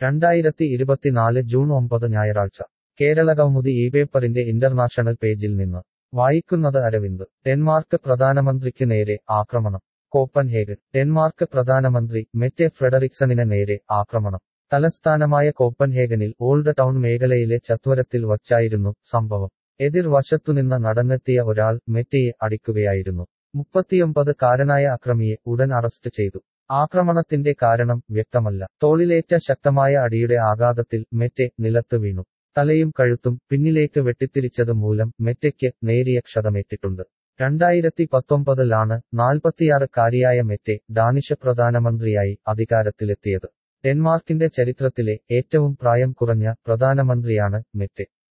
രണ്ടായിരത്തി ഇരുപത്തിനാല് ജൂൺ ഒമ്പത് ഞായറാഴ്ച കേരളകൗമുദി ഈ പേപ്പറിന്റെ ഇന്റർനാഷണൽ പേജിൽ നിന്ന് വായിക്കുന്നത് അരവിന്ദ് ഡെൻമാർക്ക് പ്രധാനമന്ത്രിക്ക് നേരെ ആക്രമണം കോപ്പൻഹേഗൻ ഡെൻമാർക്ക് പ്രധാനമന്ത്രി മെറ്റെ ഫ്രെഡറിക്സണിന് നേരെ ആക്രമണം തലസ്ഥാനമായ കോപ്പൻഹേഗനിൽ ഓൾഡ് ടൗൺ മേഖലയിലെ ചത്വരത്തിൽ വച്ചായിരുന്നു സംഭവം എതിർ വശത്തുനിന്ന് നടന്നെത്തിയ ഒരാൾ മെറ്റയെ അടിക്കുകയായിരുന്നു മുപ്പത്തിയൊമ്പത് കാരനായ അക്രമിയെ ഉടൻ അറസ്റ്റ് ചെയ്തു ആക്രമണത്തിന്റെ കാരണം വ്യക്തമല്ല തോളിലേറ്റ ശക്തമായ അടിയുടെ ആഘാതത്തിൽ മെറ്റെ നിലത്ത് വീണു തലയും കഴുത്തും പിന്നിലേക്ക് വെട്ടിത്തിരിച്ചത് മൂലം മെറ്റയ്ക്ക് നേരിയ ക്ഷതമേറ്റിട്ടുണ്ട് രണ്ടായിരത്തി പത്തൊമ്പതിലാണ് നാൽപ്പത്തിയാറുകാരിയായ മെറ്റെ ഡാനിഷ് പ്രധാനമന്ത്രിയായി അധികാരത്തിലെത്തിയത് ഡെൻമാർക്കിന്റെ ചരിത്രത്തിലെ ഏറ്റവും പ്രായം കുറഞ്ഞ പ്രധാനമന്ത്രിയാണ് മെറ്റെ